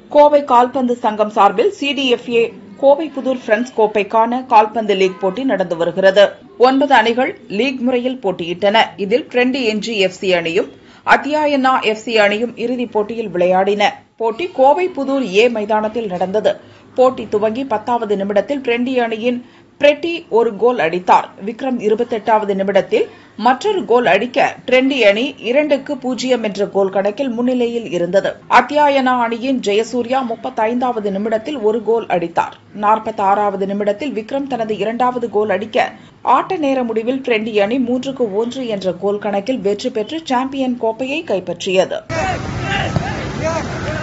கோவை கால்பந்து சங்கம் சார்பில் சிடிஎஃப்ஏ கோவை புதூர் பிரெண்ட்ஸ் கோப்பைக்கான கால்பந்து லீக் போட்டி நடந்து வருகிறது ஒன்பது அணிகள் லீக் முறையில் போட்டியிட்டன இதில் ட்ரெண்டி என்ஜி எஃப்சி அணியும் அத்தியாயனா எஃப்சி அணியும் இறுதிப் போட்டியில் விளையாடின போட்டி கோவை புதூர் ஏ மைதானத்தில் நடந்தது போட்டி துவங்கி பத்தாவது நிமிடத்தில் ட்ரெண்டி அணியின் பிரெட்டி ஒரு கோல் அடித்தார் விக்ரம் இருபத்தெட்டாவது நிமிடத்தில் மற்றொரு கோல் அடிக்க ட்ரெண்டி அணி இரண்டுக்கு பூஜ்ஜியம் என்ற கோல் கணக்கில் முன்னிலையில் இருந்தது அத்தியாயனா அணியின் ஜெயசூர்யா முப்பத்தைந்தாவது நிமிடத்தில் ஒரு கோல் அடித்தார் நாற்பத்தாறாவது நிமிடத்தில் விக்ரம் தனது இரண்டாவது கோல் அடிக்க ஆட்ட நேர முடிவில் ட்ரெண்டி அணி மூன்றுக்கு ஒன்று என்ற கோல் கணக்கில் வெற்றி பெற்று சாம்பியன் கோப்பையை கைப்பற்றியது